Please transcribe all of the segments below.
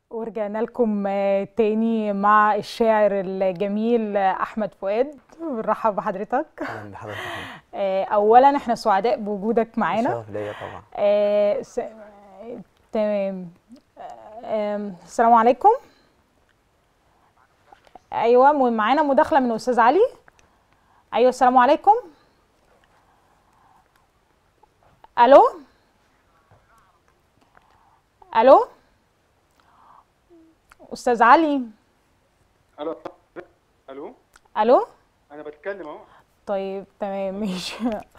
ورجعنا لكم آه، تاني مع الشاعر الجميل آه، احمد فؤاد بنرحب بحضرتك اهلا بحضرتك يا فندم. آه، اولا احنا سعداء بوجودك معانا شرف ليا طبعا آه، س... آه، تمام آه، آم، السلام عليكم ايوه م- معانا مداخله من استاذ علي ايوه السلام عليكم الو الو استاذ علي الو الو الو انا بتكلم اهو طيب تمام ماشي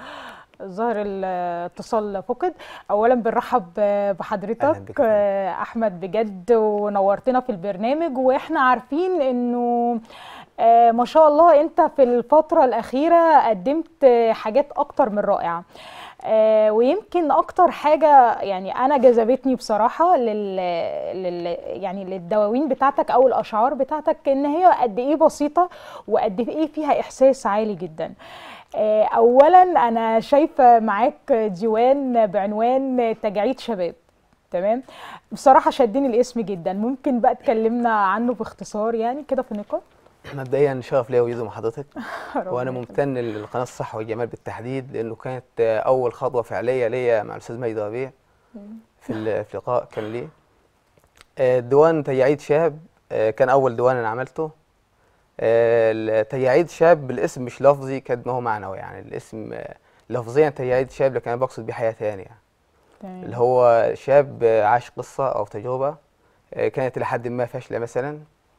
ظاهر الاتصال فقد اولا بنرحب أهلاً بحضرتك بك يا آه، احمد بجد ونورتنا في البرنامج واحنا عارفين انه آه، ما شاء الله انت في الفترة الأخيرة قدمت آه، حاجات أكتر من رائعة آه، ويمكن أكتر حاجة يعني أنا جذبتني بصراحة لل... لل... يعني للدواوين بتاعتك أو الأشعار بتاعتك إن هي قد إيه بسيطة وقد إيه فيها إحساس عالي جدا آه، أولا أنا شايفة معاك ديوان بعنوان تجاعيد شباب تمام بصراحة شدني الاسم جدا ممكن بقى تكلمنا عنه باختصار يعني كده في نقاط مبدئيا شرف ليا وجودي مع حضرتك ربنا وانا يخليك. ممتن للقناه الصحه والجمال بالتحديد لانه كانت آه، اول خطوه فعليه ليا مع الاستاذ مجدي ربيع في ال- في لقاء كان ليه آه، ديوان تجاعيد شاب آه، كان اول ديوان انا عملته آه، ال- تجاعيد شاب بالاسم مش لفظي قد ما هو معنوي يعني الاسم آه، لفظيا تجاعيد شاب لكن انا بقصد بيه حياه ثانيه تمام. اللي هو شاب آه، عاش قصة أو تجربة آه، كانت لحد ما فاشلة مثلا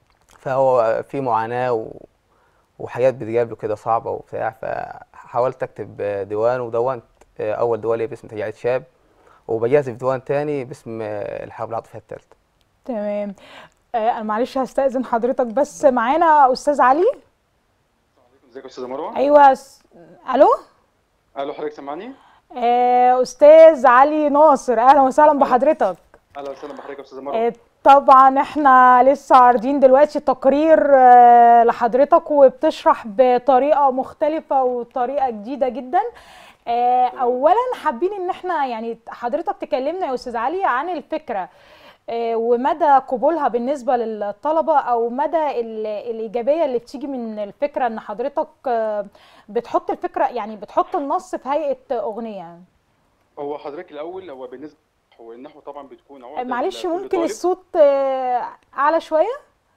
فهو في معاناة و... وحاجات بتقابله كده صعبة وبتاع فحاولت أكتب آه، ديوان ودونت آه، أول ديوان لي باسم تجاعيد شاب وبجازف ديوان تاني باسم آه، الحرب العاطفية الثالثة تمام آه، انا معلش هستأذن حضرتك بس معانا استاذ علي ازيك يا استاذه مروه ايوه س... الو الو حضرتك سامعني آه، استاذ علي ناصر اهلا وسهلا بحضرتك اهلا وسهلا بحضرتك يا استاذه مروه آه، طبعا احنا لسه عارضين دلوقتي تقرير آه، لحضرتك وبتشرح بطريقه مختلفه وطريقه جديده جدا آه، اولا حابين ان احنا يعني حضرتك تكلمنا يا استاذ علي عن الفكره آه، ومدى قبولها بالنسبه للطلبه او مدى ال- الايجابيه اللي بتيجي من الفكره ان حضرتك آه، بتحط الفكره يعني بتحط النص في هيئه اغنيه هو حضرتك الاول هو بالنسبه هو النحو طبعا بتكون عقده معلش لكل ممكن طالب. الصوت آه، اعلى شويه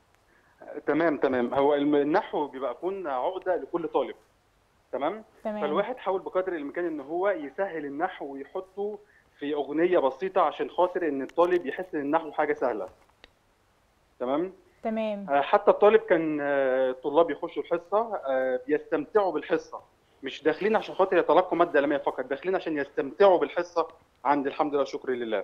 تمام تمام هو الم- النحو بيبقى يكون عقده لكل طالب تمام تمام فالواحد حاول بقدر الامكان ان هو يسهل النحو ويحطه في اغنيه بسيطه عشان خاطر ان الطالب يحس ان النحو حاجه سهله تمام تمام آه، حتى الطالب كان آه، الطلاب يخشوا الحصه آه، بيستمتعوا بالحصه مش داخلين عشان خاطر يتلقوا ماده علميه فقط داخلين عشان يستمتعوا بالحصه عند الحمد لله شكر لله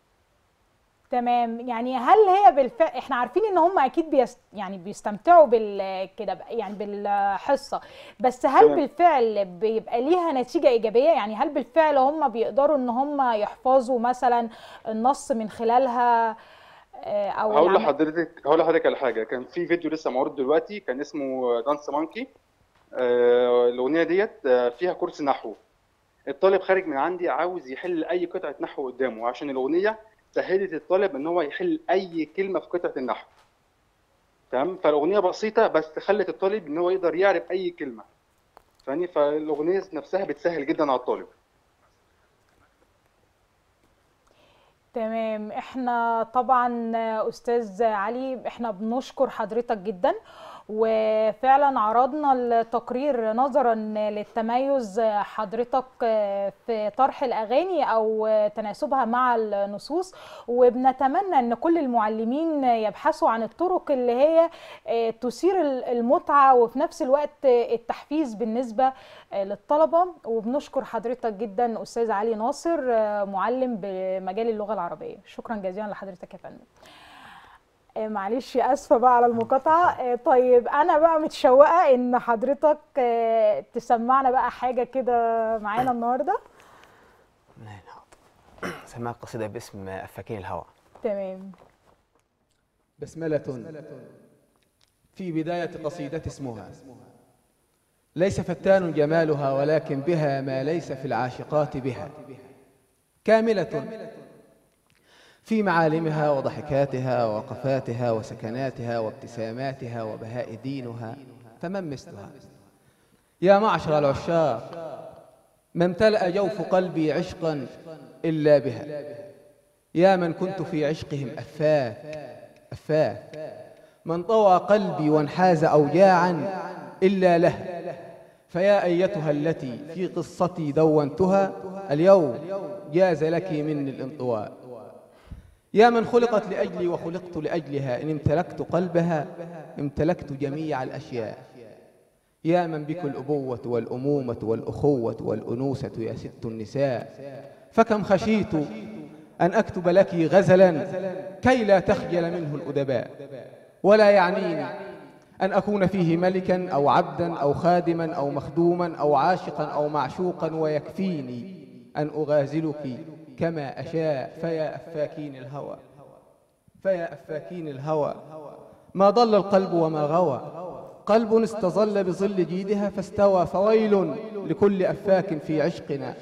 تمام يعني هل هي بالفعل احنا عارفين ان هم اكيد بيست... يعني بيستمتعوا بال كده بقى- يعني بالحصه بس هل تمام. بالفعل بيبقى ليها نتيجه ايجابيه يعني هل بالفعل هم بيقدروا ان هم يحفظوا مثلا النص من خلالها آه، او هقول العم- لحضرتك هقول لحضرتك على حاجه كان في فيديو لسه معروض دلوقتي كان اسمه دانس مانكي آه، الاغنيه ديت آه، فيها كورس نحو الطالب خارج من عندي عاوز يحل اي قطعه نحو قدامه عشان الاغنيه سهلت الطالب ان هو يحل اي كلمه في قطعه النحو تمام فالاغنيه بسيطه بس خلت الطالب ان هو يقدر يعرف اي كلمه فاهمني فالاغنيه نفسها بتسهل جدا على الطالب تمام احنا طبعا استاذ علي احنا بنشكر حضرتك جدا وفعلا عرضنا التقرير نظرا للتميز حضرتك في طرح الاغاني او تناسبها مع النصوص وبنتمنى ان كل المعلمين يبحثوا عن الطرق اللي هي تثير المتعه وفي نفس الوقت التحفيز بالنسبه للطلبه وبنشكر حضرتك جدا استاذ علي ناصر معلم بمجال اللغه العربيه شكرا جزيلا لحضرتك يا فندم آه، معلش اسفه بقى على المقاطعه آه، طيب انا بقى متشوقه ان حضرتك آه، تسمعنا بقى حاجه كده معانا النهارده سماها قصيدة باسم أفاكين الهوى تمام بسملة في بداية قصيدة اسمها ليس فتان جمالها ولكن بها ما ليس في العاشقات بها كاملة في معالمها وضحكاتها ووقفاتها وسكناتها وابتساماتها وبهاء دينها فمن مثلها يا معشر العشاق ما امتلأ جوف قلبي عشقا إلا بها يا من كنت في عشقهم أفاك أفاك من طوى قلبي وانحاز أوجاعا إلا له فيا أيتها التي في قصتي دونتها اليوم جاز لك مني الانطواء يا من خلقت لأجلي وخلقت لأجلها إن امتلكت قلبها امتلكت جميع الأشياء يا من بك الأبوة والأمومة والأخوة والأنوثة يا ست النساء فكم خشيت أن أكتب لك غزلا كي لا تخجل منه الأدباء ولا يعنيني أن أكون فيه ملكا أو عبدا أو خادما أو مخدوما أو عاشقا أو معشوقا ويكفيني أن أغازلك كما أشاء فيا أفاكين الهوى فيا أفاكين الهوى ما ضل القلب وما غوى قلب استظل بظل جيدها فاستوى فويل لكل أفاك في عشقنا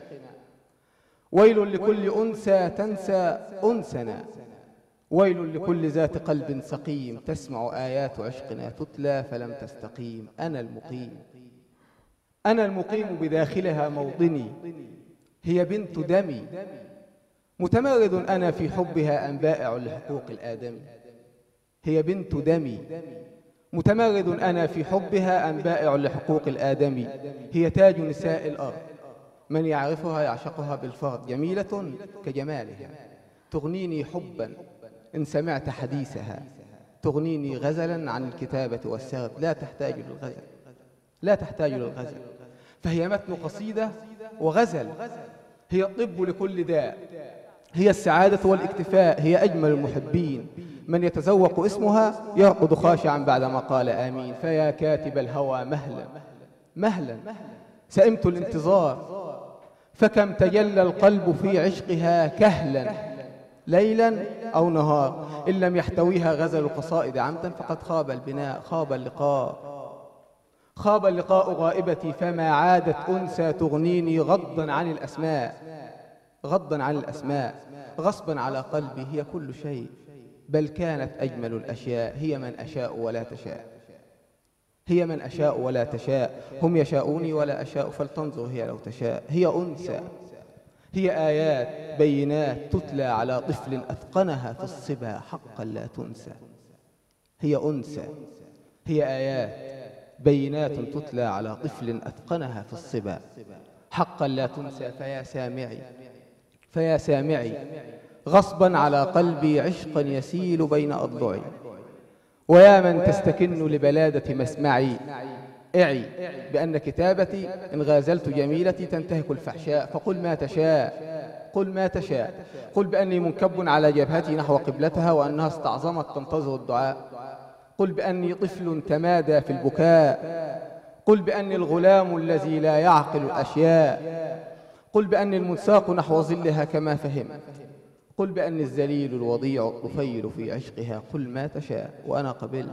ويل لكل أنثى تنسى أنسنا ويل لكل ذات قلب سقيم تسمع آيات عشقنا تتلى فلم تستقيم أنا المقيم أنا المقيم بداخلها موطني هي بنت دمي متمرد أنا في حبها أن بائع لحقوق الآدم هي بنت دمي متمرد أنا في حبها أن بائع لحقوق الآدم هي تاج نساء الأرض من يعرفها يعشقها بالفرد جميلة كجمالها تغنيني حبا إن سمعت حديثها تغنيني غزلا عن الكتابة والسرد لا تحتاج للغزل لا تحتاج للغزل فهي متن قصيدة وغزل هي الطب لكل داء هي السعادة والاكتفاء هي أجمل المحبين من يتذوق اسمها يرقد خاشعا بعدما قال آمين فيا كاتب الهوى مهلا مهلا سئمت الانتظار فكم تجلى القلب في عشقها كهلا ليلا أو نهار إن لم يحتويها غزل القصائد عمدا فقد خاب البناء خاب اللقاء خاب اللقاء غائبتي فما عادت أنسى تغنيني غضا عن الأسماء غضا عن الأسماء غصبا على قلبي هي كل شيء بل كانت أجمل الأشياء هي من أشاء ولا تشاء هي من أشاء ولا تشاء هم يشاءوني ولا أشاء فلتنظر هي لو تشاء هي أنثى هي آيات بينات تتلى على طفل أتقنها في الصبا حقا لا تنسى هي أنثى هي آيات بينات تتلى على طفل أتقنها في الصبا حقا لا تنسى فيا سامعي فيا سامعي غصبا على قلبي عشقا يسيل بين أضلعي ويا من تستكن لبلادة مسمعي اعي بأن كتابتي إن غازلت جميلتي تنتهك الفحشاء فقل ما تشاء قل ما تشاء قل بأني منكب على جبهتي نحو قبلتها وأنها استعظمت تنتظر الدعاء قل بأني طفل تمادى في البكاء قل بأني الغلام الذي لا يعقل الأشياء قل بأني المنساق نحو ظلها كما فهم قل بأني الذليل الوضيع الطفيل في عشقها قل ما تشاء وأنا قبلت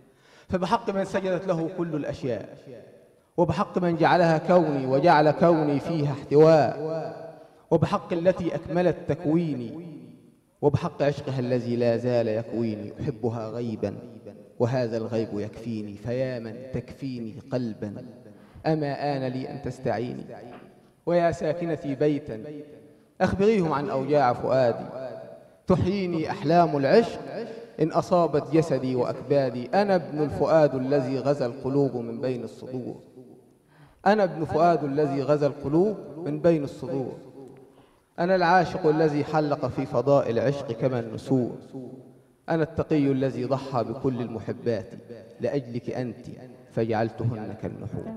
فبحق من سجدت له كل الأشياء وبحق من جعلها كوني وجعل كوني فيها احتواء وبحق التي أكملت تكويني وبحق عشقها الذي لا زال يكويني أحبها غيبا وهذا الغيب يكفيني فيا من تكفيني قلبا أما آن لي أن تستعيني ويا ساكنتي بيتا أخبريهم عن أوجاع فؤادي تحييني أحلام العشق إن أصابت جسدي وأكبادي أنا ابن الفؤاد الذي غزا القلوب من بين الصدور أنا ابن فؤاد الذي غزا القلوب من بين الصدور أنا العاشق الذي حلق في فضاء العشق كما النسور أنا التقي الذي ضحى بكل المحبات لأجلك أنت فجعلتهن كالنحور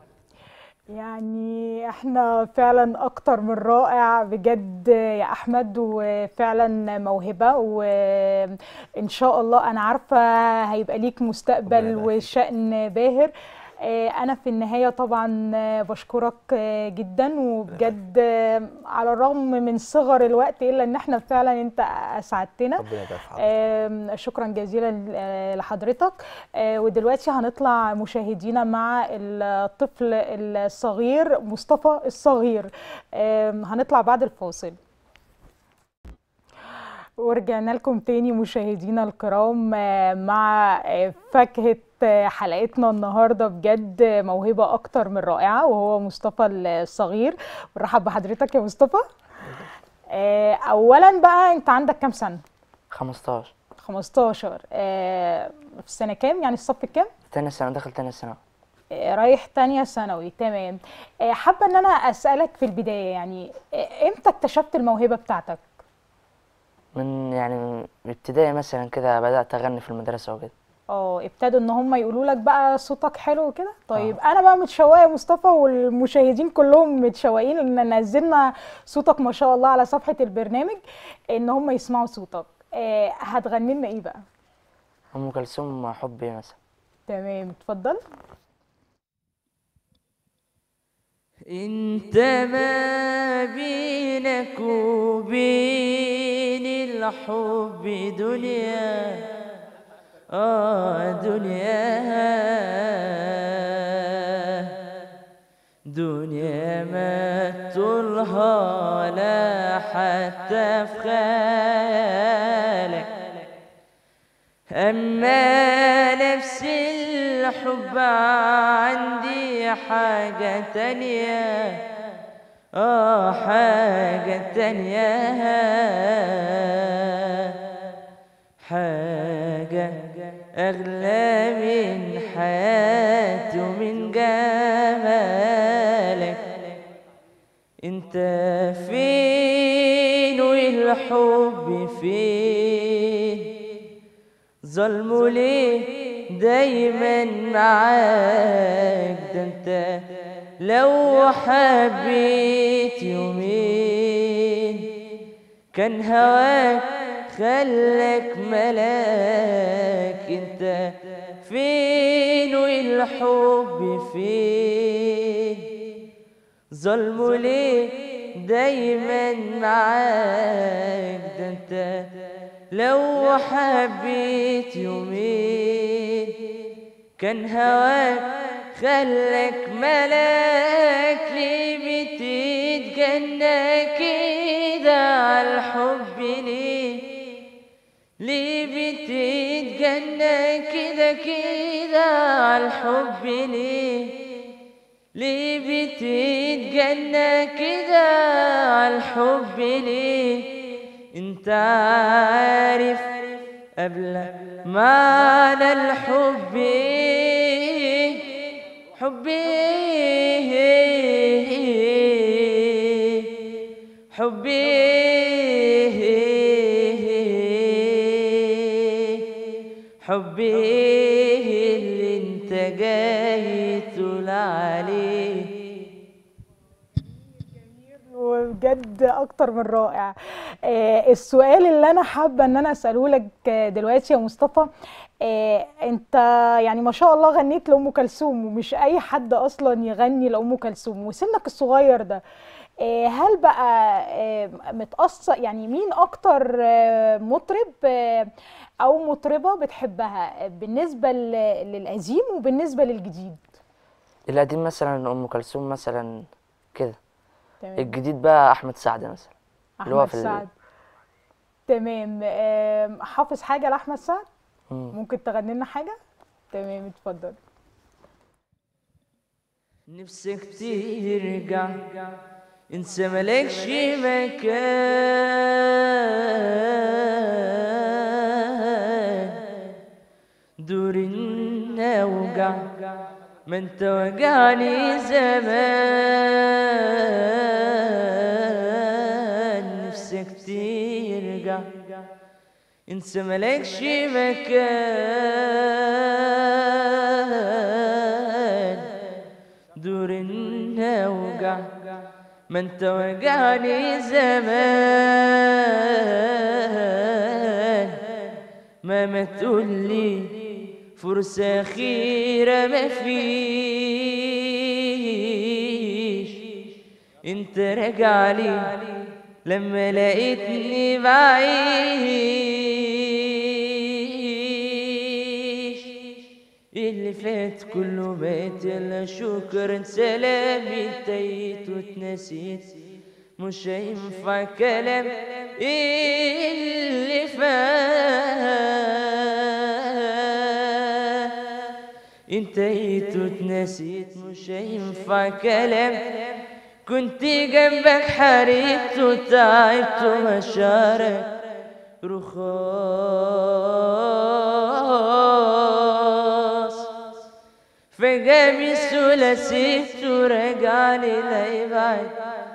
يعني احنا فعلا اكتر من رائع بجد يا احمد وفعلا موهبة وان شاء الله انا عارفة هيبقى ليك مستقبل ربنا يبارك وشأن باهر آه، انا في النهاية طبعا آه، بشكرك آه، جدا وبجد آه، على الرغم من صغر الوقت الا ان احنا فعلا انت اسعدتنا ربنا يبارك في حضرتك آم، شكرا جزيلا آه، لحضرتك آه، ودلوقتي هنطلع مشاهدينا مع الطفل الصغير مصطفى الصغير آم، هنطلع بعد الفاصل ورجعنا لكم تاني مشاهدينا الكرام آه، مع آه، فاكهة آه، حلقتنا النهاردة بجد موهبة أكتر من رائعة وهو مصطفى الصغير برحب بحضرتك يا مصطفى آه، أولا بقى أنت عندك كام سنة؟ 15 15 آه، في سنة كام؟ يعني الصف الكام؟ تاني سنة دخل تاني سنة آه، رايح تانية ثانوي تمام آه، حابة إن أنا أسألك في البداية يعني آه، إمتى اكتشفت الموهبة بتاعتك؟ من يعني من ابتدائي مثلا كده بدأت أغني في المدرسة وكده اه ابتدوا ان هم يقولوا لك بقى صوتك حلو وكده طيب انا بقى متشوقه يا مصطفى والمشاهدين كلهم متشوقين ان نزلنا صوتك ما شاء الله على صفحه البرنامج ان هم يسمعوا صوتك آه هتغني لنا ايه بقى أم كلثوم حبي مثلا تمام اتفضل انت ما بينك وبين الحب دنيا اه دنيا دنيا ما طولها لا حتى في خيالك أما نفس الحب عندي حاجة تانية آه حاجة تانية حاجة أغلى من حياتي ومن جمالك انت فين والحب فين ظلمه ليه دايما معاك ده انت لو حبيت يومين كان هواك خلك ملاك انت فين والحب فين ظلمه ليه دايما معاك ده انت لو حبيت يومين كان هواك خلك ملاك ليه بتتجنى كده عالحب ليه ليه بتتجنى كده كده عالحب ليه ليه بتتجنى كده عالحب ليه انت عارف قبل معنى الحب ايه حب ايه حب ايه حب ايه اللي انت جاي تقول عليه وبجد اكتر من رائع آه السؤال اللي انا حابه ان انا اساله لك آه، دلوقتي يا مصطفى آه انت يعني ما شاء الله غنيت لام كلثوم ومش اي حد اصلا يغني لام كلثوم وسنك الصغير ده آه هل بقى آه متأثر يعني مين اكتر آه مطرب آه او مطربه بتحبها بالنسبه ل- للقديم وبالنسبه للجديد القديم مثلا أم كلثوم مثلا كده تمام الجديد بقى أحمد سعد مثلا اللي هو احمد في ال- سعد تمام آم، حافظ حاجه لاحمد سعد مم. ممكن تغني لنا حاجه تمام اتفضل نفسك ترجع انت ملكش مكان دور النوجع ما انت وجعني زمان نفسك ترجع انت ملكش مكان دور النوجع ما انت وجعني زمان ما ما تقولي فرصة أخيرة ما فيش انت راجع لي لما لقيتني بعيش اللي فات كله مات يلا شكرا سلام انتهيت واتنسيت مش هينفع كلام اللي فات انتهيت واتنسيت مش هينفع كلام كنت جنبك حريت وتعبت ومشاعرك رخاص فجأة ثلاثيت ورجع لي لا يبعد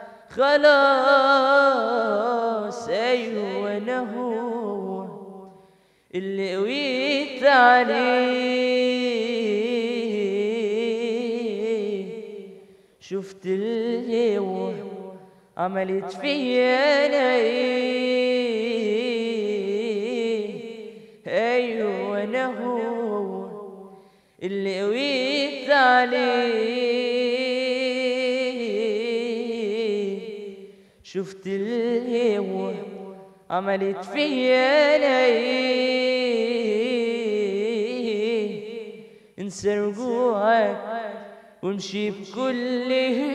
خلاص ايوه انا هو اللي قويت عليه شفت الهوى عملت فيا انا ايه ايوه انا هو اللي قويت عليه شفت الهوى عملت فيا انا ايه انسى رجوعك وامشي بكل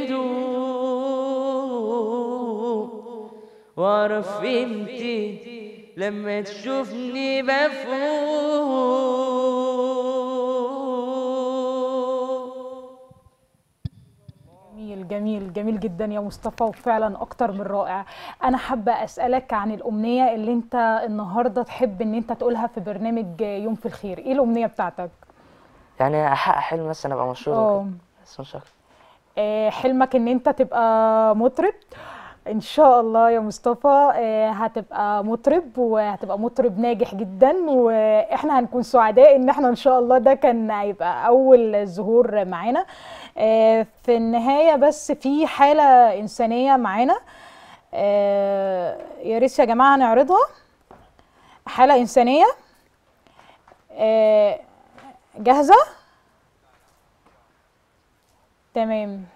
هدوء واعرف قيمتي لما تشوفني بفوق جميل جميل جميل جدا يا مصطفى وفعلا اكتر من رائع انا حابه اسالك عن الامنيه اللي انت النهارده تحب ان انت تقولها في برنامج يوم في الخير ايه الامنيه بتاعتك يعني احقق حلم مثلا ابقى مشهور اه وكده. بس مش اكتر آه، حلمك ان انت تبقى مطرب ان شاء الله يا مصطفى آه، هتبقى مطرب وهتبقى مطرب ناجح جدا واحنا هنكون سعداء ان احنا ان شاء الله ده كان هيبقى اول ظهور معانا آه، في النهاية بس في حالة إنسانية معانا آه، يا ريت يا جماعة نعرضها حالة إنسانية آه، جاهزة تمام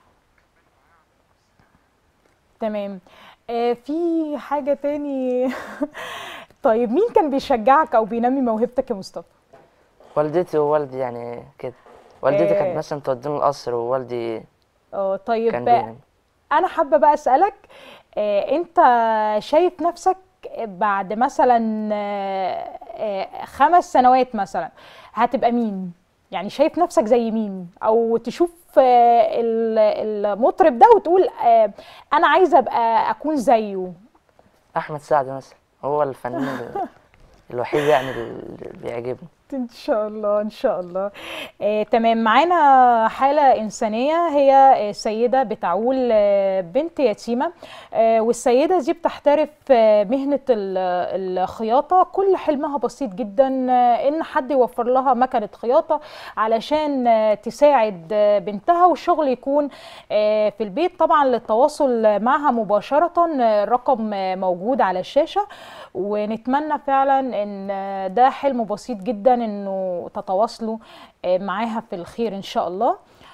تمام آه في حاجة تاني طيب مين كان بيشجعك أو بينمي موهبتك يا مصطفى؟ والدتي ووالدي يعني كده والدتي آه. كانت مثلا توديني القصر ووالدي اه طيب كان بينام أنا حابة بقى أسألك آه أنت شايف نفسك بعد مثلا آه آه خمس سنوات مثلا هتبقى مين؟ يعني شايف نفسك زي مين؟ أو تشوف آه ال- المطرب ده وتقول آه أنا عايزة أبقى أكون زيه احمد سعد مثلا هو الفنان ال- الوحيد يعني اللي بيعجبني ان شاء الله ان شاء الله آه، تمام معانا حاله انسانيه هي آه، سيده بتعول آه، بنت يتيمه آه، والسيده دي بتحترف آه، مهنه ال- الخياطه كل حلمها بسيط جدا آه، ان حد يوفر لها مكنه خياطه علشان آه، تساعد آه، بنتها والشغل يكون آه، في البيت طبعا للتواصل معها مباشره آه، الرقم آه، موجود على الشاشه ونتمنى فعلا ان ده حلم بسيط جدا انه تتواصلوا آه، معاها في الخير ان شاء الله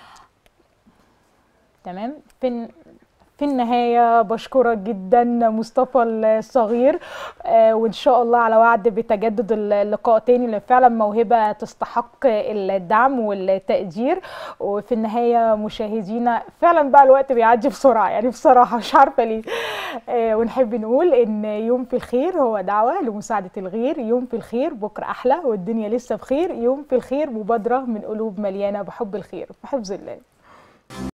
تمام في الن- في النهاية بشكرك جدا مصطفى الصغير آه، وإن شاء الله على وعد بتجدد اللقاء تاني لأن فعلا موهبة تستحق الدعم والتقدير وفي النهاية مشاهدينا فعلا بقى الوقت بيعدي بسرعة يعني بصراحة مش عارفة ليه آه، ونحب نقول إن يوم في الخير هو دعوة لمساعدة الغير يوم في الخير بكرة أحلى والدنيا لسه بخير يوم في الخير مبادرة من قلوب مليانة بحب الخير بحفظ الله